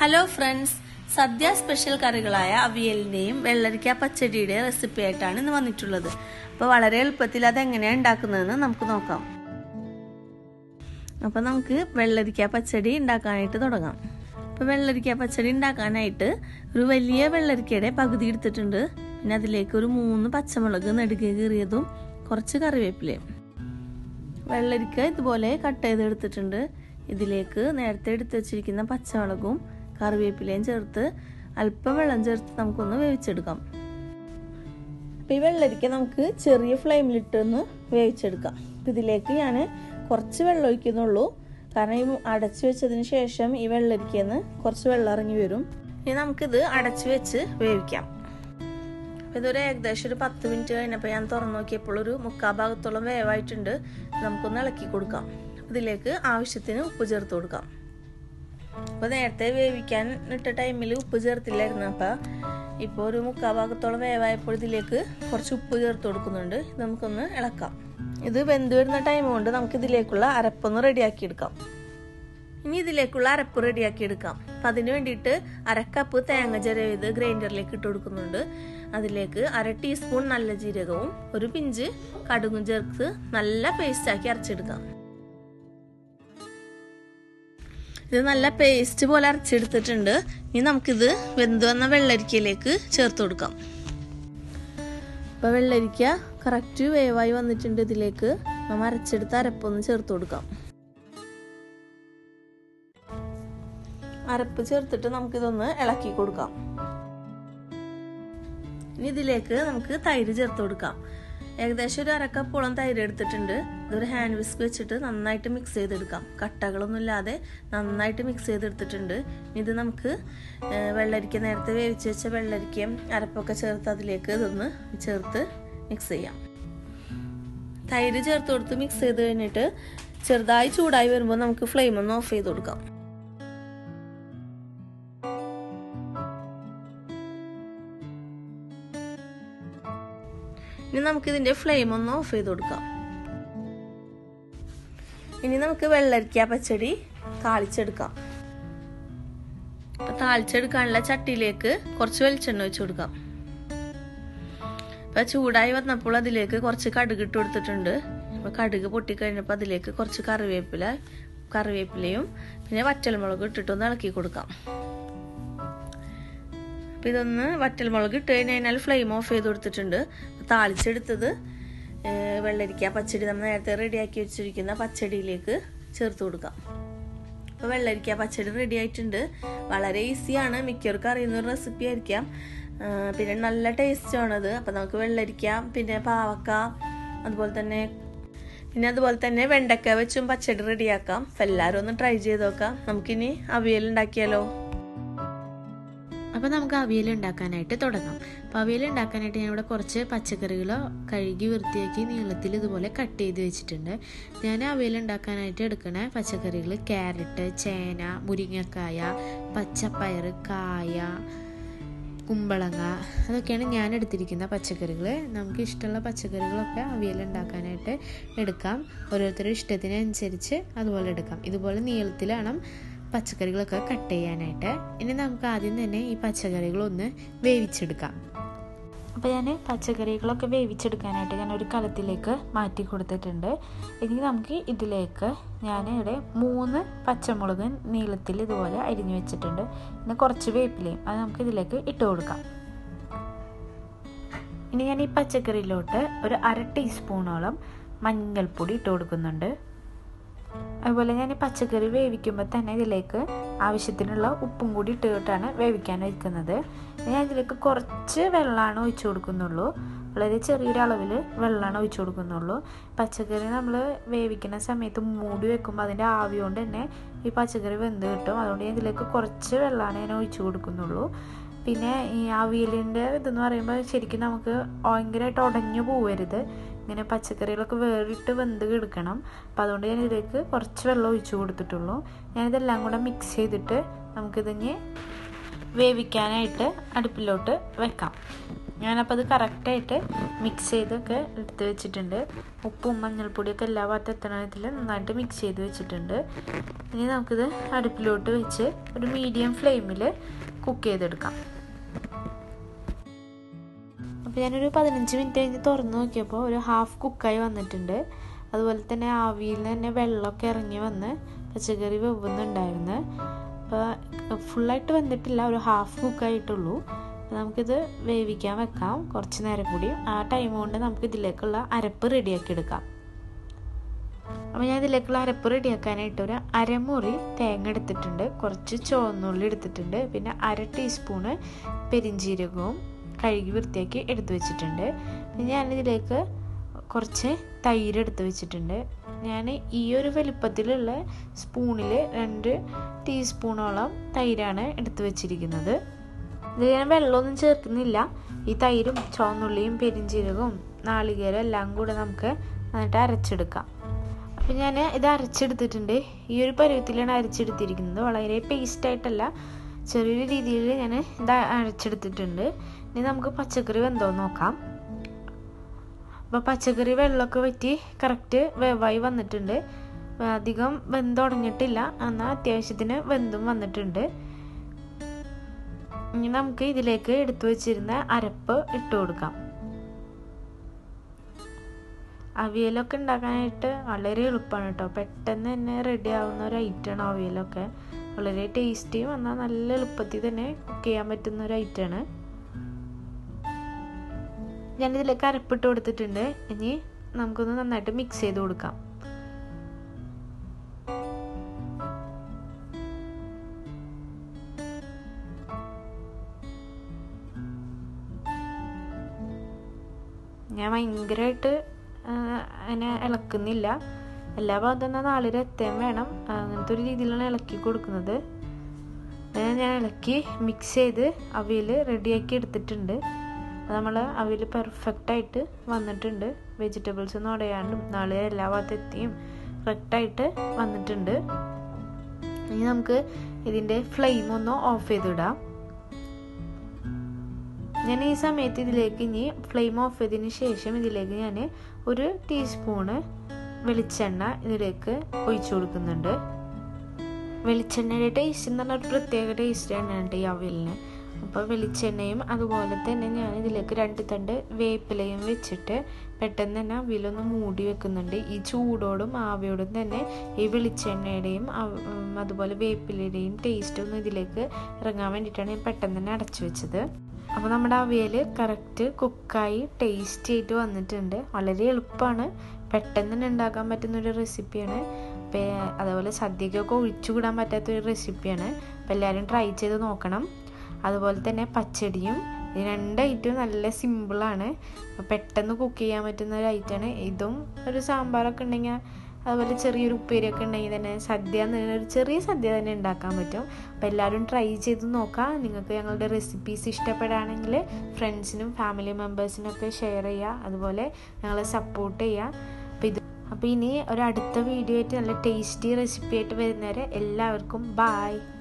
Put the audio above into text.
hello friends sadya special കറികളായ അവിയലിന്റെയും വെള്ളരിക്ക പച്ചടിയുടെയും റെസിപ്പി ആയിട്ടാണ് ഇന്ന് വന്നിട്ടുള്ളത് അപ്പോൾ വളരെ എളുപ്പത്തിൽ അത് എങ്ങനെയാണ് ഉണ്ടാക്കുന്നതെന്ന് നമുക്ക് നോക്കാം അപ്പോൾ നമുക്ക് വെള്ളരിക്ക പച്ചടി ഉണ്ടാക്കാനായിട്ട് തുടങ്ങാം അപ്പോൾ വെള്ളരിക്ക പച്ചടി ഉണ്ടാക്കാനായിട്ട് ഒരു വലിയ വെള്ളരിക്കയുടെ പകുതി എടുത്തിട്ടുണ്ട് പിന്നെ അതിലേക്ക് ഒരു മൂന്ന് പച്ചമുളക് നെടുകെ കീറിയതും കുറച്ച് കറിവേപ്പിലയും വെള്ളരിക്ക ഇതുപോലെ കട്ട് ചെയ്ത് എടുത്തിട്ടുണ്ട് ഇതിലേക്ക് നേരത്തെ എടുത്ത് വെച്ചിരിക്കുന്ന പച്ചമുളകും കറിവേപ്പിലയും ചേർത്ത് അല്പം വെള്ളം ചേർത്ത് നമുക്കൊന്ന് വേവിച്ചെടുക്കാം അപ്പം ഈ വെള്ളരിക്ക നമുക്ക് ചെറിയ ഫ്ലെയിമിലിട്ടൊന്ന് വേവിച്ചെടുക്കാം അപ്പം ഇതിലേക്ക് ഞാൻ കുറച്ച് വെള്ളം ഒഴിക്കുന്നുള്ളൂ കാരണം ഈ അടച്ചു വെച്ചതിന് ശേഷം ഈ വെള്ളരിക്കന്ന് കുറച്ച് വെള്ളം ഇറങ്ങി വരും ഇനി നമുക്കിത് അടച്ചു വെച്ച് വേവിക്കാം അപ്പം ഇതൊരു ഏകദേശം ഒരു പത്ത് മിനിറ്റ് കഴിഞ്ഞപ്പോൾ ഞാൻ തുറന്നു നോക്കിയപ്പോൾ ഒരു മുക്കാ ഭാഗത്തോളം വേവായിട്ടുണ്ട് നമുക്കൊന്ന് ഇളക്കി കൊടുക്കാം ഇതിലേക്ക് ആവശ്യത്തിന് ഉപ്പ് ചേർത്ത് കൊടുക്കാം അപ്പോൾ നേരത്തെ വേവിക്കാൻ ഇട്ട ടൈമിൽ ഉപ്പ് ചേർത്തില്ലായിരുന്നു അപ്പം ഇപ്പോൾ ഒരു മുക്കാ ഭാഗത്തോളം വേവായപ്പോൾ ഇതിലേക്ക് കുറച്ച് ഉപ്പ് ചേർത്ത് കൊടുക്കുന്നുണ്ട് ഇത് നമുക്കൊന്ന് ഇളക്കാം ഇത് വെന്ത് വരുന്ന ടൈം കൊണ്ട് നമുക്ക് ഇതിലേക്കുള്ള അരപ്പൊന്ന് റെഡിയാക്കി എടുക്കാം ഇനി ഇതിലേക്കുള്ള അരപ്പ് റെഡിയാക്കി എടുക്കാം അപ്പം അതിന് വേണ്ടിയിട്ട് അരക്കപ്പ് തേങ്ങ ചിരവിത് ഗ്രൈൻഡറിലേക്ക് ഇട്ട് കൊടുക്കുന്നുണ്ട് അതിലേക്ക് അര ടീസ്പൂൺ നല്ല ജീരകവും ഒരു പിഞ്ച് കടുകും ചേർത്ത് നല്ല പേസ്റ്റാക്കി അരച്ചെടുക്കാം ഇത് നല്ല പേസ്റ്റ് പോലെ അരച്ചെടുത്തിട്ടുണ്ട് ഇനി നമുക്കിത് വെന്ത് വന്ന വെള്ളരിക്കയിലേക്ക് ചേർത്ത് കൊടുക്കാം അപ്പോൾ വെള്ളരിക്ക കറക്റ്റ് വേവായി വന്നിട്ടുണ്ട് ഇതിലേക്ക് നമ്മൾ അരച്ചെടുത്ത് അരപ്പൊന്ന് ചേർത്ത് കൊടുക്കാം അരപ്പ് ചേർത്തിട്ട് നമുക്കിതൊന്ന് ഇളക്കി കൊടുക്കാം ഇനി ഇതിലേക്ക് നമുക്ക് തൈര് ചേർത്ത് കൊടുക്കാം ഏകദേശം ഒരു അരക്കപ്പോളം തൈര് എടുത്തിട്ടുണ്ട് ഇതൊരു ഹാൻഡ് വിസ്ക് വെച്ചിട്ട് നന്നായിട്ട് മിക്സ് ചെയ്തെടുക്കാം കട്ടകളൊന്നും ഇല്ലാതെ നന്നായിട്ട് മിക്സ് ചെയ്തെടുത്തിട്ടുണ്ട് ഇത് നമുക്ക് വെള്ളരിക്ക നേരത്തെ വേവിച്ച് വെച്ച വെള്ളരിക്കയും അരപ്പൊക്കെ ചേർത്ത് അതിലേക്ക് ഇതൊന്ന് ചേർത്ത് മിക്സ് ചെയ്യാം തൈര് ചേർത്ത് കൊടുത്ത് മിക്സ് ചെയ്ത് കഴിഞ്ഞിട്ട് ചെറുതായി ചൂടായി വരുമ്പോൾ നമുക്ക് ഫ്ലെയിം ഒന്ന് ഓഫ് ചെയ്ത് കൊടുക്കാം ഇനി നമുക്ക് ഇതിന്റെ ഫ്ലെയിം ഒന്ന് ഓഫ് ചെയ്ത് കൊടുക്കാം ഇനി നമുക്ക് വെള്ളരിക്ക പച്ചടി താളിച്ചെടുക്കാം അപ്പൊ താളിച്ചെടുക്കാനുള്ള ചട്ടിയിലേക്ക് കുറച്ച് വെളിച്ചെണ്ണ വെച്ച് കൊടുക്കാം അപ്പൊ ചൂടായി വന്നപ്പോൾ അതിലേക്ക് കുറച്ച് കടുക് ഇട്ട് കൊടുത്തിട്ടുണ്ട് അപ്പൊ കടുക് പൊട്ടിക്കഴിഞ്ഞപ്പോൾ അതിലേക്ക് കുറച്ച് കറിവേപ്പില കറിവേപ്പിലയും പിന്നെ വറ്റൽമുളക് ഇട്ടിട്ടൊന്ന് ഇളക്കി കൊടുക്കാം അപ്പം ഇതൊന്ന് വറ്റൽമുളക് ഇട്ട് കഴിഞ്ഞാൽ ഫ്ലെയിം ഓഫ് ചെയ്ത് കൊടുത്തിട്ടുണ്ട് താളിച്ചെടുത്തത് വെള്ളരിക്ക പച്ചടി നമ്മൾ നേരത്തെ റെഡിയാക്കി വെച്ചിരിക്കുന്ന പച്ചടിയിലേക്ക് ചേർത്ത് കൊടുക്കാം അപ്പോൾ വെള്ളരിക്ക പച്ചടി റെഡി ആയിട്ടുണ്ട് വളരെ ഈസിയാണ് മിക്കവർക്കും അറിയുന്ന ഒരു റെസിപ്പി ആയിരിക്കാം പിന്നെ നല്ല ടേസ്റ്റാണത് അപ്പോൾ നമുക്ക് വെള്ളരിക്ക പിന്നെ പാവക്ക അതുപോലെ തന്നെ പിന്നെ അതുപോലെ തന്നെ വെണ്ടക്ക വെച്ചും പച്ചടി റെഡിയാക്കാം അപ്പം എല്ലാവരും ഒന്ന് ട്രൈ ചെയ്ത് നോക്കാം നമുക്കിനി അവിയൽ ഉണ്ടാക്കിയാലോ അപ്പോൾ നമുക്ക് അവിയൽ ഉണ്ടാക്കാനായിട്ട് തുടങ്ങാം അപ്പോൾ അവിയൽ ഉണ്ടാക്കാനായിട്ട് ഞാനിവിടെ കുറച്ച് പച്ചക്കറികൾ കഴുകി വൃത്തിയാക്കി നീളത്തിൽ ഇതുപോലെ കട്ട് ചെയ്ത് വെച്ചിട്ടുണ്ട് ഞാൻ അവിയൽ ഉണ്ടാക്കാനായിട്ട് എടുക്കുന്ന പച്ചക്കറികൾ ക്യാരറ്റ് ചേന മുരിങ്ങക്കായ പച്ചപ്പയർ കായ കുമ്പളങ്ങ അതൊക്കെയാണ് ഞാൻ എടുത്തിരിക്കുന്ന പച്ചക്കറികൾ നമുക്ക് ഇഷ്ടമുള്ള പച്ചക്കറികളൊക്കെ അവിയൽ ഉണ്ടാക്കാനായിട്ട് എടുക്കാം ഓരോരുത്തരുടെ ഇഷ്ടത്തിനനുസരിച്ച് അതുപോലെ എടുക്കാം ഇതുപോലെ നീളത്തിൽ വേണം പച്ചക്കറികളൊക്കെ കട്ട് ചെയ്യാനായിട്ട് ഇനി നമുക്ക് ആദ്യം തന്നെ ഈ പച്ചക്കറികളൊന്ന് വേവിച്ചെടുക്കാം അപ്പോൾ ഞാൻ പച്ചക്കറികളൊക്കെ വേവിച്ചെടുക്കാനായിട്ട് ഞാൻ ഒരു കലത്തിലേക്ക് മാറ്റി കൊടുത്തിട്ടുണ്ട് ഇനി നമുക്ക് ഇതിലേക്ക് ഞാൻ ഇവിടെ മൂന്ന് പച്ചമുളക് നീളത്തിൽ ഇതുപോലെ അരിഞ്ഞു വെച്ചിട്ടുണ്ട് പിന്നെ കുറച്ച് വേപ്പിലയും അത് നമുക്ക് ഇതിലേക്ക് ഇട്ട് കൊടുക്കാം ഇനി ഞാൻ ഈ പച്ചക്കറിയിലോട്ട് ഒരു അര ടീസ്പൂണോളം മഞ്ഞൾപ്പൊടി ഇട്ട് കൊടുക്കുന്നുണ്ട് അതുപോലെ ഞാൻ ഈ പച്ചക്കറി വേവിക്കുമ്പോൾ തന്നെ ഇതിലേക്ക് ആവശ്യത്തിനുള്ള ഉപ്പും കൂടി ഇട്ടിട്ടാണ് വേവിക്കാൻ വെക്കുന്നത് ഞാൻ ഇതിലേക്ക് കുറച്ച് വെള്ളമാണ് ഒഴിച്ചു കൊടുക്കുന്നുള്ളൂ വളരെ ചെറിയൊരു അളവിൽ വെള്ളമാണ് ഒഴിച്ചു കൊടുക്കുന്നുള്ളൂ പച്ചക്കറി നമ്മൾ വേവിക്കുന്ന സമയത്ത് മൂടി വെക്കുമ്പോൾ അതിൻ്റെ ആവി കൊണ്ട് തന്നെ ഈ പച്ചക്കറി വെന്ത് കിട്ടും അതുകൊണ്ട് ഞാൻ ഇതിലേക്ക് കുറച്ച് വെള്ളമാണ് ഞാൻ ഒഴിച്ചു കൊടുക്കുന്നുള്ളൂ പിന്നെ ഈ അവിയലിൻ്റെ ഇതെന്ന് പറയുമ്പോൾ ശരിക്കും നമുക്ക് ഭയങ്കരമായിട്ട് ഉടഞ്ഞു പോവരുത് ഇങ്ങനെ പച്ചക്കറികളൊക്കെ വേറിട്ട് വെന്ത് കിടക്കണം അപ്പം അതുകൊണ്ട് ഞാൻ ഇതിലേക്ക് കുറച്ച് വെള്ളം ഒഴിച്ചു കൊടുത്തിട്ടുള്ളൂ ഞാനിതെല്ലാം കൂടെ മിക്സ് ചെയ്തിട്ട് നമുക്കിതിന് വേവിക്കാനായിട്ട് അടുപ്പിലോട്ട് വെക്കാം ഞാനപ്പോൾ അത് കറക്റ്റായിട്ട് മിക്സ് ചെയ്തൊക്കെ എടുത്ത് വെച്ചിട്ടുണ്ട് ഉപ്പും മഞ്ഞൾപ്പൊടിയൊക്കെ എല്ലാ ഭാഗത്തും എത്തണ വിധത്തിൽ നന്നായിട്ട് മിക്സ് ചെയ്ത് വെച്ചിട്ടുണ്ട് ഇനി നമുക്കിത് അടുപ്പിലോട്ട് വെച്ച് ഒരു മീഡിയം ഫ്ലെയിമിൽ കുക്ക് ചെയ്തെടുക്കാം അപ്പോൾ ഞാനൊരു പതിനഞ്ച് മിനിറ്റ് കഴിഞ്ഞ് തുറന്ന് നോക്കിയപ്പോൾ ഒരു ഹാഫ് കുക്കായി വന്നിട്ടുണ്ട് അതുപോലെ തന്നെ ആവിയിൽ തന്നെ വെള്ളമൊക്കെ ഇറങ്ങി വന്ന് പച്ചക്കറി വെവുന്നുണ്ടായിരുന്നു അപ്പോൾ ഫുള്ളായിട്ട് വെന്തിട്ടില്ല ഒരു ഹാഫ് കുക്കായിട്ടുള്ളൂ നമുക്കിത് വേവിക്കാൻ വെക്കാം കുറച്ച് നേരം കൂടി ആ ടൈം കൊണ്ട് നമുക്ക് ഇതിലേക്കുള്ള അരപ്പ് റെഡിയാക്കി എടുക്കാം അപ്പോൾ ഞാൻ ഇതിലേക്കുള്ള അരപ്പ് റെഡിയാക്കാനായിട്ട് ഒരു അരമുറി തേങ്ങ എടുത്തിട്ടുണ്ട് കുറച്ച് ചുവന്നുള്ളി എടുത്തിട്ടുണ്ട് പിന്നെ അര ടീസ്പൂണ് പെരിഞ്ചീരകവും കഴുകി വൃത്തിയാക്കി എടുത്തു വെച്ചിട്ടുണ്ട് പിന്നെ ഞാനിതിലേക്ക് കുറച്ച് തൈര് എടുത്ത് വെച്ചിട്ടുണ്ട് ഞാൻ ഈ ഒരു വലിപ്പത്തിലുള്ള സ്പൂണിൽ രണ്ട് ടീസ്പൂണോളം തൈരാണ് എടുത്ത് വെച്ചിരിക്കുന്നത് ഇത് ഞാൻ വെള്ളമൊന്നും ചേർക്കുന്നില്ല ഈ തൈരും ചുവന്നുള്ളിയും പെരിഞ്ചീരകവും നാളികേരം എല്ലാം കൂടെ നമുക്ക് നന്നായിട്ട് അരച്ചെടുക്കാം അപ്പം ഞാൻ ഇത് അരച്ചെടുത്തിട്ടുണ്ട് ഈ ഒരു പരുവത്തിലാണ് അരച്ചെടുത്തിരിക്കുന്നത് വളരെ പേസ്റ്റായിട്ടല്ല ചെറിയൊരു രീതിയിൽ ഞാൻ ഇത് അരച്ചെടുത്തിട്ടുണ്ട് ഇനി നമുക്ക് പച്ചക്കറി വെന്തോ നോക്കാം അപ്പോൾ പച്ചക്കറി വെള്ളമൊക്കെ വറ്റി കറക്റ്റ് വേവായി വന്നിട്ടുണ്ട് അധികം വെന്തുടങ്ങിയിട്ടില്ല എന്നാൽ അത്യാവശ്യത്തിന് വെന്തും വന്നിട്ടുണ്ട് ഇനി നമുക്ക് ഇതിലേക്ക് എടുത്തു വെച്ചിരുന്ന അരപ്പ് ഇട്ട് കൊടുക്കാം അവിയലൊക്കെ ഉണ്ടാക്കാനായിട്ട് വളരെ എളുപ്പമാണ് കേട്ടോ പെട്ടെന്ന് തന്നെ റെഡി ആവുന്ന ഒരു ഐറ്റമാണ് അവിയലൊക്കെ വളരെ ടേസ്റ്റിയും എന്നാൽ നല്ല എളുപ്പത്തിൽ തന്നെ കുക്ക് ചെയ്യാൻ പറ്റുന്ന ഒരു ഐറ്റമാണ് ഞാനിതിലേക്ക് അരപ്പിട്ട് കൊടുത്തിട്ടുണ്ട് ഇനി നമുക്കൊന്ന് നന്നായിട്ട് മിക്സ് ചെയ്ത് കൊടുക്കാം ഞാൻ ഭയങ്കരമായിട്ട് അതിനെ ഇളക്കുന്നില്ല എല്ലാ ഭാഗത്തും നിന്ന് നാളിൽ എത്താൻ വേണം അങ്ങനത്തെ ഒരു രീതിയിലാണ് ഇളക്കി കൊടുക്കുന്നത് ഞാൻ ഇളക്കി മിക്സ് ചെയ്ത് അവിയൽ റെഡിയാക്കി എടുത്തിട്ടുണ്ട് നമ്മൾ അവിയൽ പെർഫെക്റ്റായിട്ട് വന്നിട്ടുണ്ട് വെജിറ്റബിൾസ് ഒന്നും ഉടയാണ്ടും നാളെ എല്ലാ ഭാഗത്തും എത്തിയും കറക്റ്റായിട്ട് വന്നിട്ടുണ്ട് ഇനി നമുക്ക് ഇതിൻ്റെ ഫ്ലെയിം ഒന്ന് ഓഫ് ചെയ്തിടാം ഞാൻ ഈ സമയത്ത് ഇതിലേക്ക് ഇനി ഫ്ലെയിം ഓഫ് ചെയ്തതിന് ശേഷം ഇതിലേക്ക് ഞാൻ ഒരു ടീസ്പൂണ് വെളിച്ചെണ്ണ ഇതിലേക്ക് ഒഴിച്ചു കൊടുക്കുന്നുണ്ട് വെളിച്ചെണ്ണയുടെ ടേസ്റ്റ് എന്ന് പറഞ്ഞാൽ ഒരു പ്രത്യേക ടേസ്റ്റ് തന്നെയാണ് ഈ അവിയലിന് അപ്പോൾ വെളിച്ചെണ്ണയും അതുപോലെ തന്നെ ഞാൻ ഇതിലേക്ക് രണ്ട് തണ്ട് വേപ്പിലയും വെച്ചിട്ട് പെട്ടെന്ന് തന്നെ അവിയലൊന്ന് മൂടി വെക്കുന്നുണ്ട് ഈ ചൂടോടും ആവിയോടും തന്നെ ഈ വെളിച്ചെണ്ണയുടെയും അതുപോലെ വേപ്പിലയുടെയും ടേസ്റ്റ് ഒന്നും ഇതിലേക്ക് ഇറങ്ങാൻ വേണ്ടിയിട്ടാണ് ഞാൻ പെട്ടെന്ന് തന്നെ അടച്ചു വെച്ചത് അപ്പോൾ നമ്മുടെ അവിയൽ കറക്റ്റ് കുക്കായി ടേസ്റ്റി ആയിട്ട് വന്നിട്ടുണ്ട് വളരെ എളുപ്പമാണ് പെട്ടെന്ന് തന്നെ ഉണ്ടാക്കാൻ പറ്റുന്ന ഒരു റെസിപ്പിയാണ് അതേപോലെ സദ്യക്കൊക്കെ ഒഴിച്ചുകൂടാൻ പറ്റാത്ത ഒരു റെസിപ്പിയാണ് അപ്പോൾ എല്ലാവരും ട്രൈ ചെയ്ത് നോക്കണം അതുപോലെ തന്നെ പച്ചടിയും രണ്ട് ഐറ്റവും നല്ല സിമ്പിളാണ് പെട്ടെന്ന് കുക്ക് ചെയ്യാൻ പറ്റുന്ന ഒരു ഐറ്റമാണ് ഇതും ഒരു സാമ്പാറൊക്കെ ഉണ്ടെങ്കിൽ അതുപോലെ ചെറിയൊരു ഉപ്പേരിയൊക്കെ ഉണ്ടെങ്കിൽ തന്നെ സദ്യ എന്ന് ഒരു ചെറിയ സദ്യ തന്നെ ഉണ്ടാക്കാൻ പറ്റും അപ്പോൾ എല്ലാവരും ട്രൈ ചെയ്ത് നോക്കാം നിങ്ങൾക്ക് ഞങ്ങളുടെ റെസിപ്പീസ് ഇഷ്ടപ്പെടുകയാണെങ്കിൽ ഫ്രണ്ട്സിനും ഫാമിലി മെമ്പേഴ്സിനൊക്കെ ഷെയർ ചെയ്യുക അതുപോലെ ഞങ്ങളെ സപ്പോർട്ട് ചെയ്യുക അപ്പോൾ ഇത് അപ്പോൾ ഇനി ഒരു അടുത്ത വീഡിയോ ആയിട്ട് നല്ല ടേസ്റ്റി റെസിപ്പി ആയിട്ട് വരുന്നവരെ എല്ലാവർക്കും ബായ്